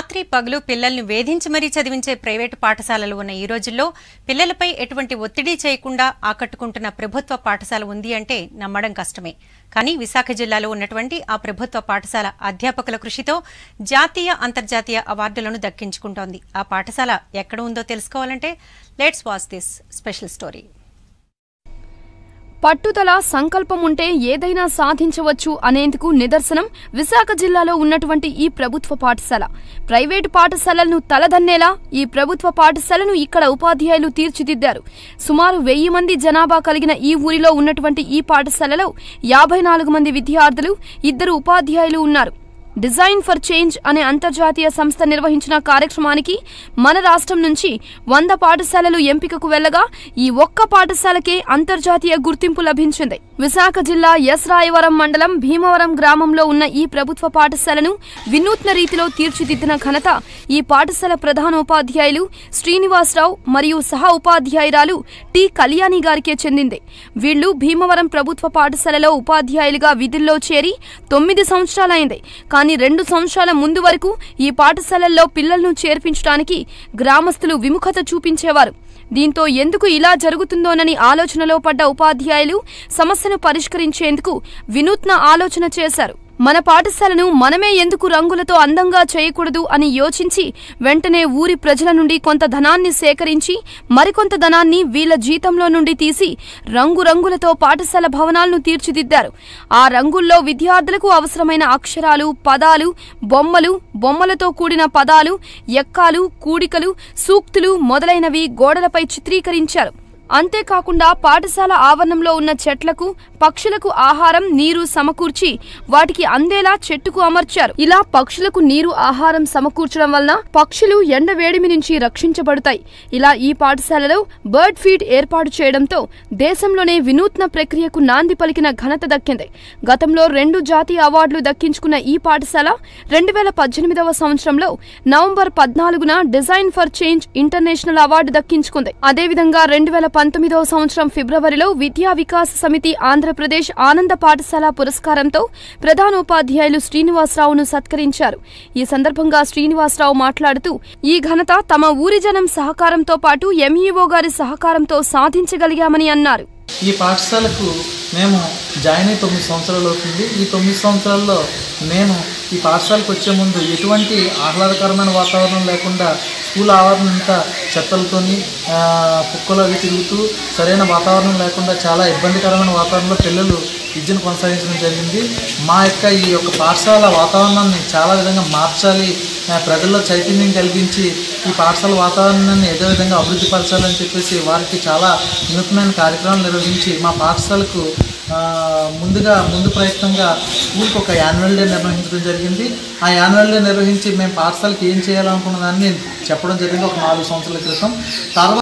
రాత్రి పగలు పిల్లల్ని వేధించి మరీ చదివించే ప్రైవేటు పాఠశాలలు ఉన్న ఈ రోజుల్లో పిల్లలపై ఎటువంటి ఒత్తిడి చేయకుండా ఆకట్టుకుంటున్న ప్రభుత్వ పాఠశాల ఉంది అంటే నమ్మడం కష్టమే కానీ విశాఖ జిల్లాలో ఉన్నటువంటి ఆ ప్రభుత్వ పాఠశాల అధ్యాపకుల కృషితో జాతీయ అంతర్జాతీయ అవార్డులను దక్కించుకుంటోంది ఆ పాఠశాల ఎక్కడ ఉందో తెలుసుకోవాలంటే let's watch this special story పట్టుదల సంకల్పం ఉంటే ఏదైనా సాధించవచ్చు అనేందుకు నిదర్శనం విశాఖ జిల్లాలో ఉన్నటువంటి ఈ ప్రభుత్వ పాఠశాల ప్రైవేటు పాఠశాలలను తలదన్నేలా ఈ ప్రభుత్వ పాఠశాలను ఇక్కడ ఉపాధ్యాయులు తీర్చిదిద్దారు సుమారు వెయ్యి మంది జనాభా కలిగిన ఈ ఊరిలో ఉన్నటువంటి ఈ పాఠశాలలో యాభై నాలుగు మంది విద్యార్థులు ఇద్దరు ఉపాధ్యాయులు ఉన్నారు డిజైన్ ఫర్ చేంజ్ అనే అంతర్జాతీయ సంస్థ నిర్వహించిన కార్యక్రమానికి మన రాష్ట్రం నుంచి వంద పాఠశాలలు ఎంపికకు వెళ్లగా ఈ ఒక్క పాఠశాలకే అంతర్జాతీయ గుర్తింపు లభించింది విశాఖ జిల్లా ఎస్ రాయవరం మండలం భీమవరం గ్రామంలో ఉన్న ఈ ప్రభుత్వ పాఠశాలను వినూత్న రీతిలో తీర్చిదిద్దిన ఘనత ఈ పాఠశాల ప్రధానోపాధ్యాయులు శ్రీనివాసరావు మరియు సహ ఉపాధ్యాయురాలు టి కళ్యాణి గారికే చెందింది వీళ్లు భీమవరం ప్రభుత్వ పాఠశాలలో ఉపాధ్యాయులుగా విధుల్లో చేరి తొమ్మిది సంవత్సరాలైంది కానీ రెండు సంవత్సరాల ముందు వరకు ఈ పాఠశాలల్లో పిల్లలను చేర్పించడానికి గ్రామస్తులు విముఖత చూపించేవారు దీంతో ఎందుకు ఇలా జరుగుతుందోనని ఆలోచనలో పడ్డ ఉపాధ్యాయులు సమస్యను పరిష్కరించేందుకు వినూత్న ఆలోచన చేశారు మన పాఠశాలను మనమే ఎందుకు రంగులతో అందంగా చేయకూడదు అని యోచించి వెంటనే ఊరి ప్రజల నుండి కొంత ధనాన్ని సేకరించి మరికొంత ధనాన్ని వీళ్ళ జీతంలో నుండి తీసి రంగురంగులతో పాఠశాల భవనాలను తీర్చిదిద్దారు ఆ రంగుల్లో విద్యార్థులకు అవసరమైన అక్షరాలు పదాలు బొమ్మలు బొమ్మలతో కూడిన పదాలు ఎక్కాలు కూడికలు సూక్తులు మొదలైనవి గోడలపై చిత్రీకరించారు అంతేకాకుండా పాఠశాల ఆవరణంలో ఉన్న చెట్లకు పక్షులకు ఆహారం నీరు సమకూర్చి వాటికి అందేలా చెట్టుకు అమర్చారు ఇలా పక్షులకు నీరు ఆహారం సమకూర్చడం వలన పక్షులు ఎండ వేడిమి నుంచి రక్షించబడతాయి ఇలా ఈ పాఠశాలలో బర్డ్ ఫీడ్ ఏర్పాటు చేయడంతో దేశంలోనే వినూత్న ప్రక్రియకు నాంది పలికిన ఘనత దక్కింది గతంలో రెండు జాతీయ అవార్డులు దక్కించుకున్న ఈ పాఠశాల రెండు వేల పద్దెనిమిదవ సంవత్సరంలో నవంబర్ పద్నాలుగున design for change international award దక్కించుకుంది అదేవిధంగా రెండు వేల పంతొమ్మిదవ సంవత్సరం ఫిబ్రవరిలో విద్యా వికాస సమితి ఆంధ్రప్రదేశ్ ఆనంద పాఠశాల పురస్కారంతో ప్రధానోపాధ్యాయులు శ్రీనివాసరావును సత్కరించారు ఈ సందర్భంగా శ్రీనివాసరావు మాట్లాడుతూ ఈ ఘనత తమ ఊరి జనం సహకారంతో పాటు ఎంఈఓ గారి సహకారంతో సాధించగలిగామని అన్నారు ఈ పాఠశాలకు మేము జాయిన్ అయ్యి తొమ్మిది సంవత్సరాలు అవుతుంది ఈ తొమ్మిది సంవత్సరాల్లో నేను ఈ పాఠశాలకు వచ్చే ముందు ఎటువంటి ఆహ్లాదకరమైన వాతావరణం లేకుండా స్కూల్ ఆవరణ అంతా చెత్తలతోని ఆ, కుక్కలు అవి తిరుగుతూ సరైన వాతావరణం లేకుండా చాలా ఇబ్బందికరమైన వాతావరణంలో పిల్లలు విద్యను కొనసాగించడం జరిగింది మా యొక్క ఈ యొక్క పాఠశాల వాతావరణాన్ని చాలా విధంగా మార్చాలి ఆ, ప్రజల్లో చైతన్యం కలిగించి ఈ పాఠశాల వాతావరణాన్ని ఏదో విధంగా అభివృద్ధి పరచాలని చెప్పేసి వారికి చాలా వినూత్నమైన కార్యక్రమాలు నిర్వహించి మా పాఠశాలకు ఆ, ముందుగా ముందు ప్రయత్నంగా స్కూల్కి ఒక యాన్యువల్ డే నిర్వహించడం జరిగింది ఆ యాన్యువల్ డే నిర్వహించి మేము పాఠశాలకి ఏం చేయాలనుకున్న దాన్ని చెప్పడం జరిగింది ఒక నాలుగు సంవత్సరాల క్రితం తర్వాత